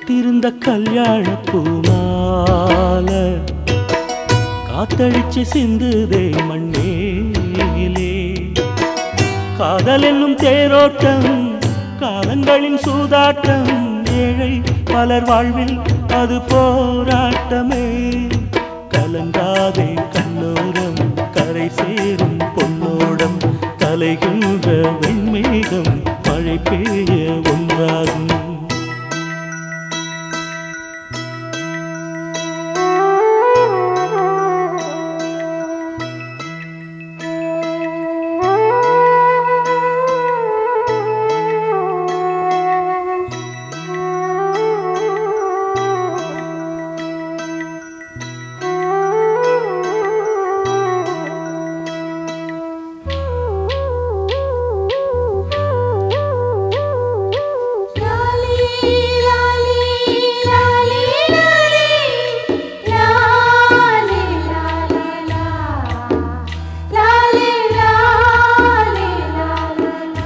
காத்திருந்த கல்யாண பூமால காத்தடிச்சு சிந்துதே மண்ணேலே காதல் என்னும் தேரோட்டம் காலங்களின் சூதாட்டம் ஏழை பலர் வாழ்வில் அது போராட்டமே கலங்காதே கண்ணோரம் கரை சேரும் பொன்னோடம் கலைகின்ற வெண்மேகம் மழை பெய்ய ஒன்றாகும் லாலி லாலி லாலி லாலி லாலி லாலா லாலி லாலி லாலா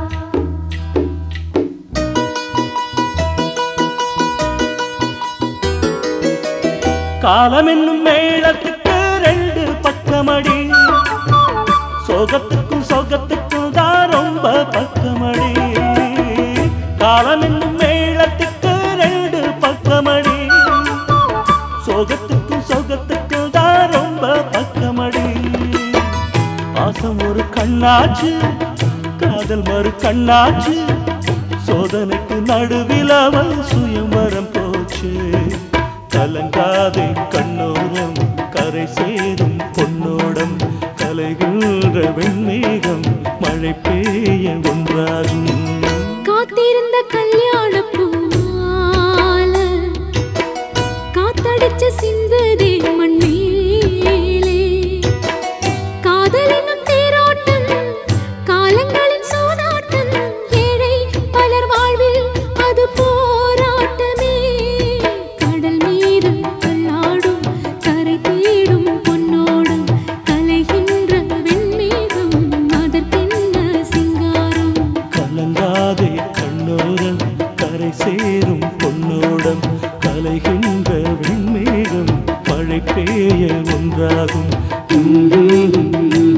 காலம் என்னும் மேளத்துக்கு ரெண்டு பக்கமடி சோகத்துக்கும் சோகத்துக்கும் தான் ரொம்ப பக்கமடி காலம் என்னும் மேளத்துக்கு ரெண்டு பக்கமடி சோகத்துக்கும் சோகத்துக்கும் தான் ரொம்ப பக்கமடி பாசம் ஒரு கண்ணாச்சு காதல் மறு கண்ணாச்சு சோதனைக்கு நடுவில் அவள் சுயம்பரம் போச்சு கலங்காதே கண்ணோரம் கரை சேரும் பொன்னோடம் கலைகின்ற வெண்மேகம் மழை பெய்ய ஒன்றாகும் காத்திருந்த கல்யாண பூமால காத்தடிச்ச சிந்துதே மண்ணீலே காதலினும் தேரோட்டம் காலங்களின் சூதாட்டம் ஏழை பலர் வாழ்வில் அது போராட்டமே கடல் மீது கல்லாடும் கரை தேடும் பொன்னோடும் கலைகின்ற வெண்மேகம் அதற்கென்ன சிங்காரம் கலங்காதே கண்ணோரம் கரை சேரும் பொன்னோடம் கலைகின்ற வெண்மேகம் மழை பெய்ய ஒன்றாகும்